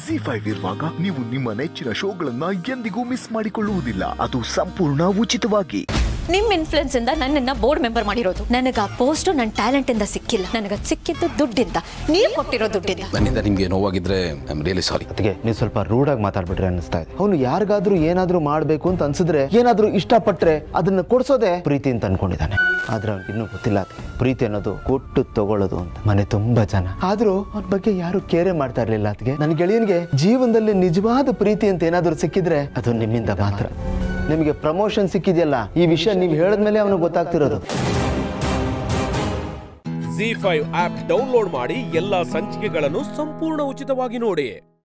G five ಇರುವಾಗ ನೀವು ನಿಮ್ಮ ನೆಚ್ಚಿನ ಶೋಗಳನ್ನ ಎಂದಿಗೂ ಮಿಸ್ ಮಾಡಿಕೊಳ್ಳುವುದಿಲ್ಲ ಅದು ಸಂಪೂರ್ಣ ಉಚಿತವಾಗಿ ನಿಮ್ ಇನ್ಫ್ಲುಯೆನ್ಸ್ ಇಂದ ನನ್ನನ್ನ ಬೋರ್ಡ್ ಮೆಂಬರ್ ಮಾಡಿರೋದು ನನಗ ಆ ಪೋಸ್ಟ್ ನನ್ನ ಟ್ಯಾಲೆಂಟ್ ಇಂದ ಸಿಕ್ಕಿಲ್ಲ ನನಗ ಸಿಕ್ಕಿದ್ದು ದುಡ್ಡಿಂದ ನೀವ್ ಕೊಟ್ಟಿರೋ ದುಡ್ಡಿಂದ ನನ್ನಿಂದ ನಿಮಗೆ ನೋವಾಗಿದ್ರೆ ಐ ಆಮ್ ರಿಯಲಿ ಸಾರಿ ಅದಕ್ಕೆ ನೀವು ಸ್ವಲ್ಪ ರೂಢಾಗಿ ಮಾತಾಡ್ಬಿಟ್ರೆ ಅನಿಸ್ತಾ ಇದೆ ಅವನು ಯಾರಿಗಾದ್ರೂ ಏನಾದ್ರೂ ಮಾಡಬೇಕು ಅಂತ ಅನ್ಸಿದ್ರೆ ಏನಾದ್ರೂ ಇಷ್ಟಪಟ್ರೆ ಅದನ್ನ ಕೊಡ್ಸೋದೇ ಪ್ರೀತಿ ಅಂತ ಅನ್ಕೊಂಡಿದ್ದಾನೆ ಆದ್ರೆ ಅವ್ನಿಗೆ ಇನ್ನೂ ಗೊತ್ತಿಲ್ಲ ಅದಕ್ಕೆ ಪ್ರೀತಿ ಅನ್ನೋದು ಕೊಟ್ಟು ತಗೊಳ್ಳೋದು ಅಂತ ಮನೆ ತುಂಬಾ ಜನ ಆದ್ರೂ ಅವನ ಬಗ್ಗೆ ಯಾರು ಕೇರೆ ಮಾಡ್ತಾ ಇರ್ಲಿಲ್ಲ ಅದಕ್ಕೆ ನನ್ನ ಗೆಳೆಯನಿಗೆ ಜೀವನದಲ್ಲಿ ನಿಜವಾದ ಪ್ರೀತಿ ಅಂತ ಏನಾದ್ರೂ ಸಿಕ್ಕಿದ್ರೆ ಅದು ನಿಮ್ಮಿಂದ ಮಾತ್ರ ನಿಮಗೆ ಪ್ರಮೋಷನ್ ಸಿಕ್ಕಿದೆಯಲ್ಲ ಈ ವಿಷಯ ನೀವು ಹೇಳಿದ್ಮೇಲೆ ಅವನಿಗೆ ಗೊತ್ತಾಗ್ತಿರೋದು ಜಿ ಫೈವ್ ಆಪ್ ಡೌನ್ಲೋಡ್ ಮಾಡಿ ಎಲ್ಲಾ ಸಂಚಿಕೆಗಳನ್ನು ಸಂಪೂರ್ಣ ಉಚಿತವಾಗಿ ನೋಡಿ